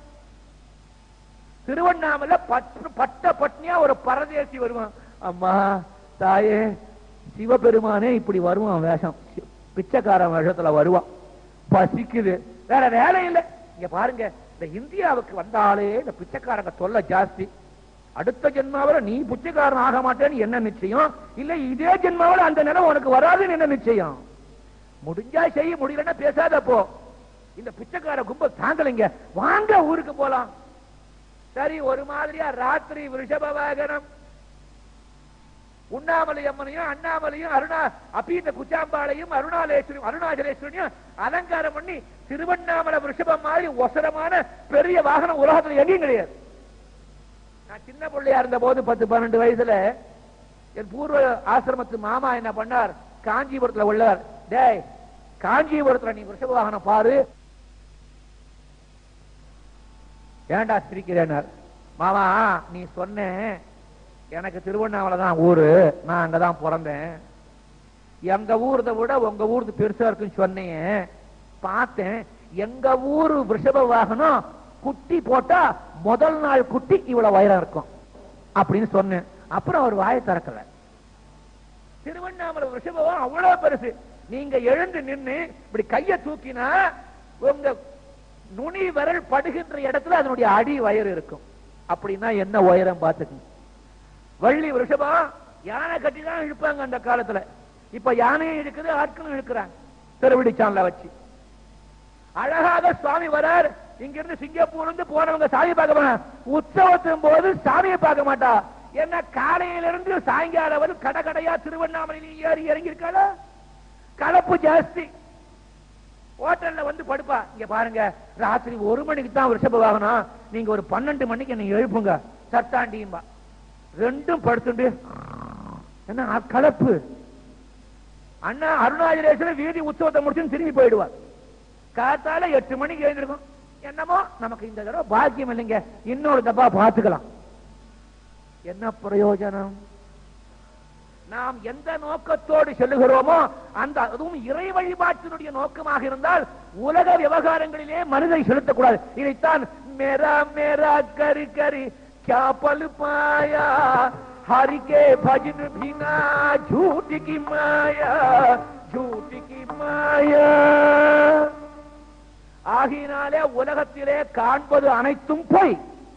திருவண்ணாமலை பட்டு- பட்ட பட்னியா ஒரு பரதேசி வருவான் அம்மா தாயே சிவபெருமானே இப்படி வருவான் வேஷம் சி- பிச்சைக்காரன் வேஷத்துல வருவான் பசிக்குது வேற வேலை இல்ல இங்க பாருங்க இந்த இந்தியாவுக்கு வந்தாலே இந்த பிச்சைக்காரங்க தொல்லை ஜாஸ்தி அடுத்த ஜென்மாவில நீ பிச்சைக்காரன் ஆக மாட்டேன்னு என்ன நிச்சயம் இல்ல இதே ஜென்மாவில அந்த நிலம் உனக்கு வராதுன்னு என்ன நிச்சயம் முடிஞ்சா செய்ய முடியலன்னா பேசாத போ இந்த பிச்சைக்கார கும்பல் தாங்கலைங்க வாங்க ஊருக்கு போலாம் சரி ஒரு மாதிரியா ராத்திரி ரிஷப வாகனம் உண்ணாமலை அம்மனையும் அண்ணாமலையும் அருணா அப்பீந்த குச்சாம்பாளையும் அருணாலேஸ்வரியும் அருணாச்சலேஸ்வரியும் அலங்காரம் பண்ணி திருவண்ணாமலை ரிஷபம் மாதிரி ஒசரமான பெரிய வாகனம் உலகத்துல எங்கேயும் கிடையாது நான் சின்ன பிள்ளையா இருந்த போது பத்து பன்னெண்டு வயசுல என் பூர்வ ஆசிரமத்து மாமா என்ன பண்ணார் காஞ்சிபுரத்துல உள்ளவர் டேய் காஞ்சிபுரத்துல நீ ரிஷப வாகனம் பாரு ஏன்டா சிரிக்கிறேனார் மாமா நீ சொன்ன எனக்கு திருவண்ணாமலை தான் ஊரு நான் அங்கதான் பிறந்தேன் எங்க ஊர்த விட உங்க ஊர்து பெருசா இருக்குன்னு சொன்னீங்க பார்த்தேன் எங்க ஊரு ரிஷப வாகனம் குட்டி போட்டா முதல் நாள் குட்டி இவ்வளவு உயரம் இருக்கும் அப்படின்னு சொன்னேன் அப்புறம் அவர் வாயை திறக்கல திருவண்ணாமலை ரிஷபம் அவ்வளவு பெருசு நீங்க எழுந்து நின்னு இப்படி கைய தூக்கினா உங்க நுனி விரல் படுகின்ற இடத்துல அதனுடைய அடி வயர் இருக்கும் அப்படின்னா என்ன உயரம் பார்த்துக்கணும் வள்ளி ரிஷபம் யானை கட்டி தான் இழுப்பாங்க அந்த காலத்துல இப்ப யானையும் இழுக்குது ஆட்களும் இழுக்கிறாங்க திருவிடி சான்ல வச்சு அழகாக சுவாமி வரார் இங்க இருந்து சிங்கப்பூர்ல இருந்து போனவங்க சாமி பார்க்க போனாங்க உற்சவத்தின் போது சாமியை பார்க்க மாட்டா என்ன காலையில இருந்து சாயங்காலம் வரை கடை கடையா திருவண்ணாமலையில ஏறி இறங்கி இருக்காளா கலப்பு ஜாஸ்தி ஹோட்டல்ல வந்து படுப்பா இங்க பாருங்க ராத்திரி ஒரு மணிக்கு தான் ரிஷப வாகனம் நீங்க ஒரு பன்னெண்டு மணிக்கு என்ன எழுப்புங்க சத்தாண்டியும்பா ரெண்டும் படுத்துண்டு என்ன அ- கலப்பு அண்ணா அருணாச்சலேஸ்வரர் வீதி உற்சவத்தை முடிச்சுன்னு திரும்பி போயிடுவார் காத்தால எட்டு மணிக்கு எழுந்திருக்கும் என்னமோ நமக்கு இந்த தடவை பாக்கியம் இல்லைங்க இன்னொரு தப்பா பார்த்துக்கலாம் என்ன பிரயோஜனம் நாம் எந்த நோக்கத்தோடு செல்லுகிறோமோ அந்த அதுவும் இறை வழிபாட்டினுடைய நோக்கமாக இருந்தால் உலக விவகாரங்களிலே மனிதை செலுத்தக்கூடாது இதைத்தான் மேரா மேரா கரி கரி क्या पल पाया हरि के भजन बिना झूठ की माया झूठ की माया ஆகினாலே உலகத்திலே காண்பது அனைத்தும் பொய்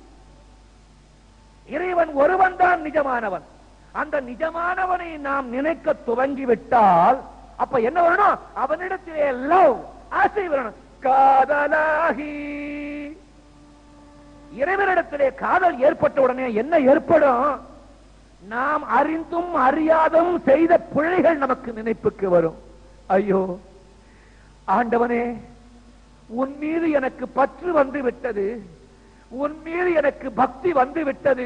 இறைவன் ஒருவன் தான் நிஜமானவன் அந்த நிஜமானவனை நாம் நினைக்க துவங்கி விட்டால் அப்ப என்ன வரணும் அவனிடத்திலே லவ் ஆசை வரணும் காதலாகி இறைவனிடத்திலே காதல் ஏற்பட்ட உடனே என்ன ஏற்படும் நாம் அறிந்தும் அறியாதும் செய்த பிழைகள் நமக்கு நினைப்புக்கு வரும் ஐயோ ஆண்டவனே உன் மீது எனக்கு பற்று வந்து விட்டது உன் மீது எனக்கு பக்தி வந்து விட்டது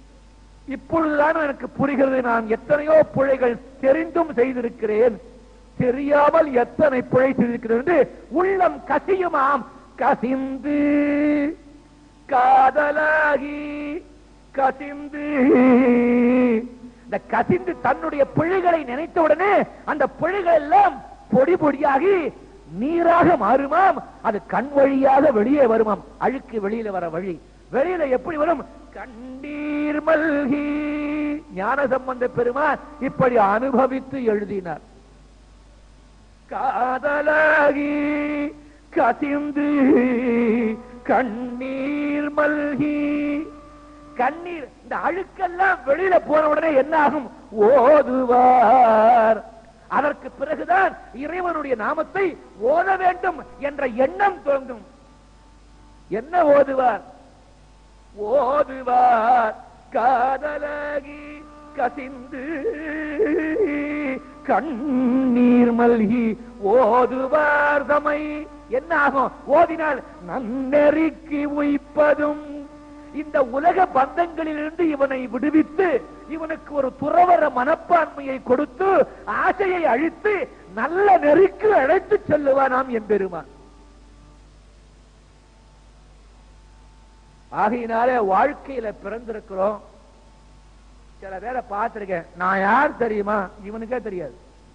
இப்பொழுதுதான் எனக்கு புரிகிறது நான் எத்தனையோ பிழைகள் தெரிந்தும் செய்திருக்கிறேன் தெரியாமல் எத்தனை பிழைத்திருக்கிறது என்று உள்ளம் கசியுமாம் கசிந்து காதலாகி கசிந்து இந்த கசிந்து தன்னுடைய பிழைகளை நினைத்த உடனே அந்த பிழைகள் எல்லாம் பொடி பொடியாகி நீராக மாறுமாம் அது கண் வழியாக வெளியே வருமாம் அழுக்கு வெளியில வர வழி வெளியில எப்படி வரும் கண்ணீர் மல்கி ஞான சம்பந்த பெருமான் இப்படி அனுபவித்து எழுதினார் காதலாகி கசிந்து கண்ணீர் மல்கி கண்ணீர் இந்த அழுக்கெல்லாம் வெளியில போன உடனே என்ன ஆகும் ஓதுவார் அதற்கு பிறகுதான் இறைவனுடைய நாமத்தை ஓத வேண்டும் என்ற எண்ணம் தோன்றும் என்ன ஓதுவார் ஓதுவார் காதலாகி கசிந்து கண்ணீர் மல்கி ஓதுவார் தமை என்ன ஆகும் ஓதினால் நன்னெறிக்கு உய்ப்பதும் இந்த உலக பந்தங்களிலிருந்து இவனை விடுவித்து இவனுக்கு ஒரு துறவர மனப்பான்மையை கொடுத்து ஆசையை அழித்து நல்ல நெறிக்கு அழைத்து செல்லுவானாம் என்பெருமான் ஆகையினாலே வாழ்க்கையில பிறந்திருக்கிறோம் சில பேரை பார்த்திருக்கேன் நான் யார் தெரியுமா இவனுக்கே தெரியாது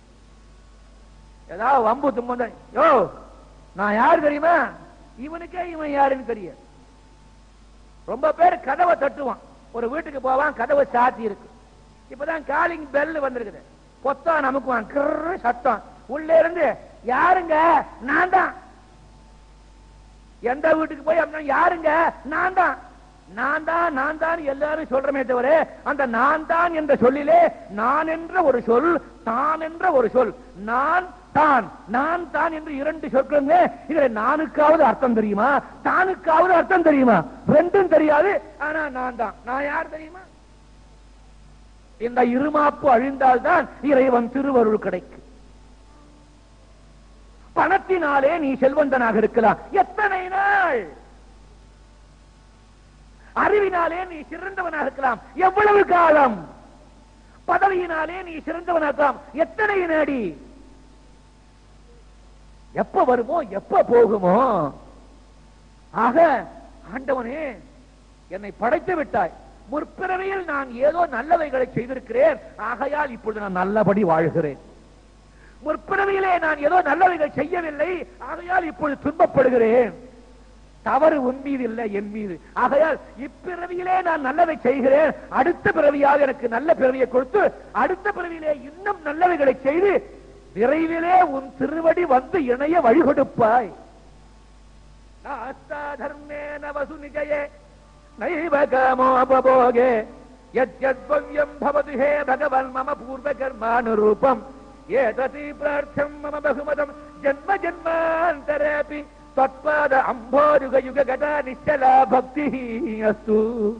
ஏதாவது வம்பு தும்பந்த யோ நான் யார் தெரியுமா இவனுக்கே இவன் யாருன்னு தெரியாது ரொம்ப பேர் கதவை தட்டுவான் ஒரு வீட்டுக்கு போவான் கதவை சாத்தி இருக்கு இப்பதான் காலிங் பெல் வந்திருக்குது பொத்தான் நமக்குவான் கிரு சத்தம் உள்ள இருந்து யாருங்க நான் தான் எந்த வீட்டுக்கு போய் அப்படின்னா யாருங்க நான் தான் நான் தான் நான் தான் எல்லாரும் சொல்றமே தவிர அந்த நான் தான் என்ற சொல்லிலே நான் என்ற ஒரு சொல் தான் என்ற ஒரு சொல் நான் தான் நான் தான் என்று இரண்டு சொற்களுங்க இதுல நானுக்காவது அர்த்தம் தெரியுமா தானுக்காவது அர்த்தம் தெரியுமா ரெண்டும் தெரியாது ஆனா நான் தான் நான் யார் தெரியுமா இந்த இருமாப்பு அழிந்தால்தான் இறைவன் திருவருள் கிடைக்கும் பணத்தினாலே நீ செல்வந்தனாக இருக்கலாம் எத்தனை நாள் அறிவினாலே நீ சிறந்தவனாக இருக்கலாம் எவ்வளவு காலம் பதவியினாலே நீ சிறந்தவனாக இருக்கலாம் எத்தனை நாடி எப்ப வருமோ எப்ப போகுமோ ஆக ஆண்டவனே என்னை படைத்து விட்டாய் முற்பிறவியில் நான் ஏதோ நல்லவைகளை செய்திருக்கிறேன் ஆகையால் இப்பொழுது நான் நல்லபடி வாழ்கிறேன் முற்பிறவியிலே நான் ஏதோ நல்லவைகள் செய்யவில்லை ஆகையால் இப்பொழுது துன்பப்படுகிறேன் தவறு உன் மீது இல்லை என் மீது ஆகையால் இப்பிறவியிலே நான் நல்லதை செய்கிறேன் அடுத்த பிறவியாக எனக்கு நல்ல பிறவியை கொடுத்து அடுத்த பிறவியிலே இன்னும் நல்லவைகளை செய்து விரைவிலே உன் திருவடி வந்து இணைய வழி கொடுப்பாய் நாஸ்தா தர்மேன வசு நிஜயே நைவ காமோபபோகே யத்யத்வவ்யம் பவது ஹே பகவன் மம பூர்வ கர்மானுரூபம் ஏததி பிரார்த்தம் மம பகுமதம் ஜன்ம ஜன்மாந்தரேபி தத்பாத அம்போருக யுக கதா நிச்சலா பக்தி அஸ்து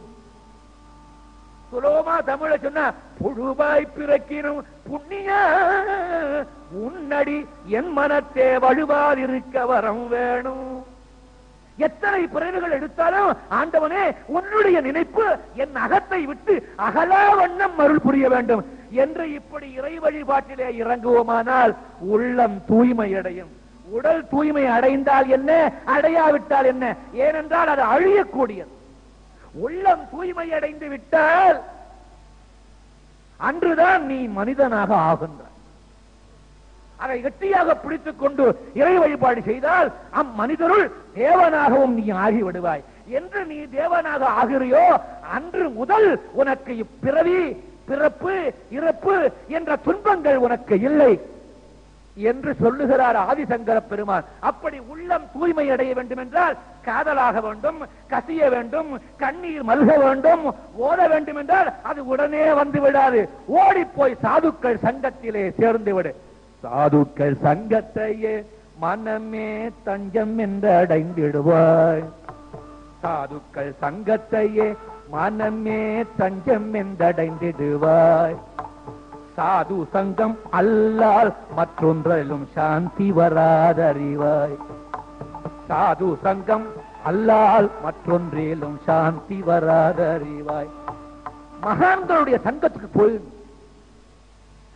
சுலோமா தமிழ சொன்னா புழுவாய் பிறக்கினும் புண்ணிய உன்னடி என் மனத்தே வழுவால் இருக்க வரம் வேணும் எத்தனை பிறகுகள் எடுத்தாலும் ஆண்டவனே உன்னுடைய நினைப்பு என் அகத்தை விட்டு அகலா வண்ணம் அருள் புரிய வேண்டும் என்று இப்படி இறை வழிபாட்டிலே இறங்குவோமானால் உள்ளம் தூய்மை அடையும் உடல் தூய்மை அடைந்தால் என்ன அடையாவிட்டால் என்ன ஏனென்றால் அது அழியக்கூடியது உள்ளம் தூய்மை அடைந்து விட்டால் அன்றுதான் நீ மனிதனாக ஆகின்றாய் அதை கெட்டியாக பிடித்துக் கொண்டு இறை வழிபாடு செய்தால் அம்மனிதருள் தேவனாகவும் நீ ஆகிவிடுவாய் என்று நீ தேவனாக ஆகிறியோ அன்று முதல் உனக்கு இப்பிறவி பிறப்பு இறப்பு என்ற துன்பங்கள் உனக்கு இல்லை என்று சொல்லுகிறார் ஆதிசங்கர பெருமான் அப்படி உள்ளம் தூய்மை அடைய வேண்டும் என்றால் காதலாக வேண்டும் கசிய வேண்டும் கண்ணீர் மல்க வேண்டும் ஓட வேண்டும் என்றால் அது உடனே வந்து விடாது ஓடி போய் சாதுக்கள் சங்கத்திலே சேர்ந்து விடு சாதுக்கள் சங்கத்தையே மனமே தஞ்சம் என்று அடைந்திடுவாய் சாதுக்கள் சங்கத்தையே மனமே தஞ்சம் என்றடைந்திடுவாய் சாது சங்கம் அல்லால் மற்றொன்றிலும் சாந்தி வராதறிவாய் சாது சங்கம் அல்லால் மற்றொன்றிலும் சாந்தி வராதறிவாய் மகான்களுடைய சங்கத்துக்கு போய்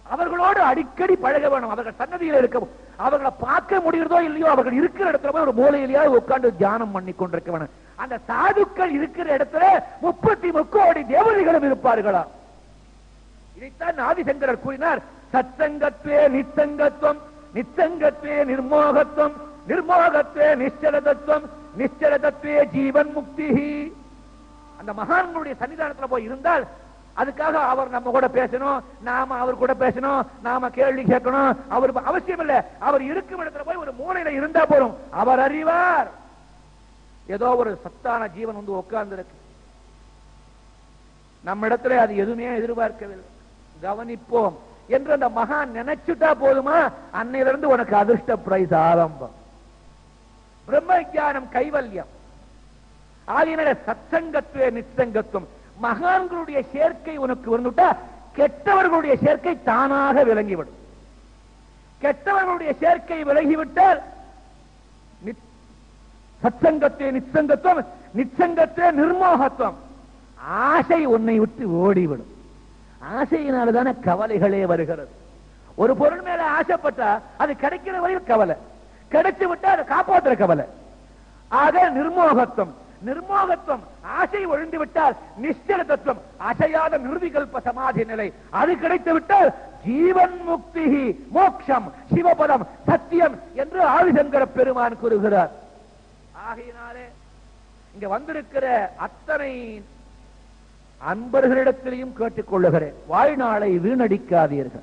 அவர்களோடு அடிக்கடி பழக வேணும் அவர்கள் சன்னதியில் இருக்க அவர்களை பார்க்க முடிகிறதோ இல்லையோ அவர்கள் இருக்கிற இடத்துல போய் ஒரு மூலையிலேயாவது உட்கார்ந்து தியானம் பண்ணி கொண்டிருக்க வேணும் அந்த சாதுக்கள் இருக்கிற இடத்துல முப்பத்தி முக்கோடி தேவதைகளும் இருப்பார்களா இதைத்தான் ஆதிசங்கரர் கூறினார் சத்சங்கத்வே நிச்சங்கத்துவம் நிச்சங்கத்வே நிர்மோகத்துவம் நிர்மோகத்வே நிശ്ചல தத்துவம் நிശ്ചல தத்துவே ஜீவன் முக்தி அந்த மகான்களுடைய சன்னிதானத்துல போய் இருந்தால் அதுக்காக அவர் நம்ம கூட பேசணும் நாம அவர் கூட பேசணும் நாம கேள்வி கேட்கணும் அவர் அவசியம் இல்ல அவர் இருக்கும் இடத்துல போய் ஒரு மூலையில இருந்தா போதும் அவர் அறிவார் ஏதோ ஒரு சத்தான ஜீவன் வந்து உட்கார்ந்து இருக்கு நம்ம இடத்துல அது எதுவுமே எதிர்பார்க்கவில்லை கவனிப்போம் என்று அந்த மகான் நினைச்சுட்டா போதுமா அன்னையிலிருந்து உனக்கு அதிர்ஷ்ட பிரைஸ் ஆரம்பம் பிரம்ம ஞானம் கைவல்யம் ஆகியன சத்சங்கத்துவ நிச்சங்கத்துவம் மகான்களுடைய சேர்க்கை உனக்கு வந்துட்டா கெட்டவர்களுடைய சேர்க்கை தானாக விளங்கிவிடும் கெட்டவர்களுடைய சேர்க்கை விலகிவிட்டால் நித்- சத்சங்கத்தே நிச்சங்கத்துவம் நிச்சங்கத்தே நிர்மோகத்துவம் ஆசை உன்னை விட்டு ஓடிவிடும் ஆசையினால்தானே கவலைகளே வருகிறது ஒரு பொருள் மேல ஆசைப்பட்டா அது கிடைக்கிற வரையில் கவலை கிடைச்சு விட்டா அதை காப்பாற்றுற கவலை ஆக நிர்மோகத்துவம் நிர்மோகத்துவம் ஆசை ஒழிந்து விட்டால் நிശ്ചல தத்துவம் அசையாத நிர்விகல்ப சமாதி நிலை அது கிடைத்து விட்டால் ஜீவன் முக்தி மோட்சம் சிவபதம் சத்தியம் என்று ஆதிசங்கர பெருமான் கூறுகிறார் ஆகையினாலே இங்க வந்திருக்கிற அத்தனை அன்பர்களிடத்திலையும் கேட்டுக் கொள்ளுகிறேன் வாழ்நாளை வீணடிக்காதீர்கள்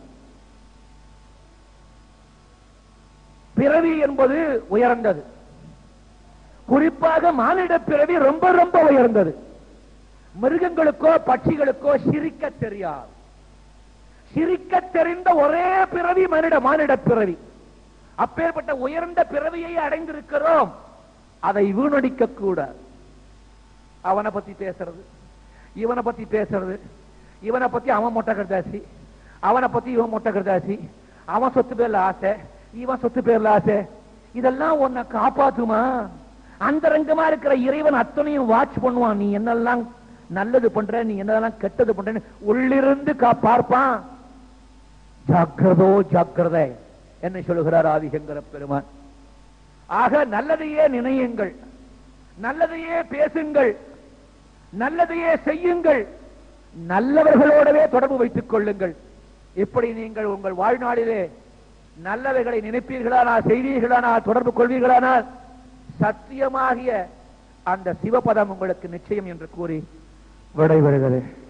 பிறவி என்பது உயர்ந்தது குறிப்பாக மானிட பிறவி ரொம்ப ரொம்ப உயர்ந்தது மிருகங்களுக்கோ பட்சிகளுக்கோ சிரிக்க தெரியாது சிரிக்க தெரிந்த ஒரே பிறவி மனித மானிட பிறவி அப்பேற்பட்ட உயர்ந்த பிறவியை அடைந்திருக்கிறோம் அதை வீணடிக்க கூடாது அவனை பத்தி பேசுறது இவனை பத்தி பேசுறது இவனை பத்தி அவன் மொட்டை கருதாசி அவனை பத்தி இவன் மொட்டை கருதாசி அவன் சொத்து பேர்ல ஆசை இவன் சொத்து பேர்ல ஆசை இதெல்லாம் உன்னை காப்பாத்துமா அந்தரங்கமா இருக்கிற இறைவன் அத்தனையும் வாட்ச் பண்ணுவான் நீ என்னெல்லாம் நல்லது பண்ற நீ என்னெல்லாம் கெட்டது பண்றன்னு உள்ளிருந்து கா பார்ப்பான் ஜாக்கிரதோ ஜாக்கிரதை என்ன சொல்லுகிறார் ஆதிசங்கர பெருமான் ஆக நல்லதையே நினையுங்கள் நல்லதையே பேசுங்கள் நல்லதையே செய்யுங்கள் நல்லவர்களோடவே தொடர்பு வைத்துக் கொள்ளுங்கள் இப்படி நீங்கள் உங்கள் வாழ்நாளிலே நல்லவைகளை நினைப்பீர்களானால் செய்வீர்களானால் தொடர்பு கொள்வீர்களானால் சத்தியமாகிய அந்த சிவபதம் உங்களுக்கு நிச்சயம் என்று கூறி விடைபெறுகிறேன்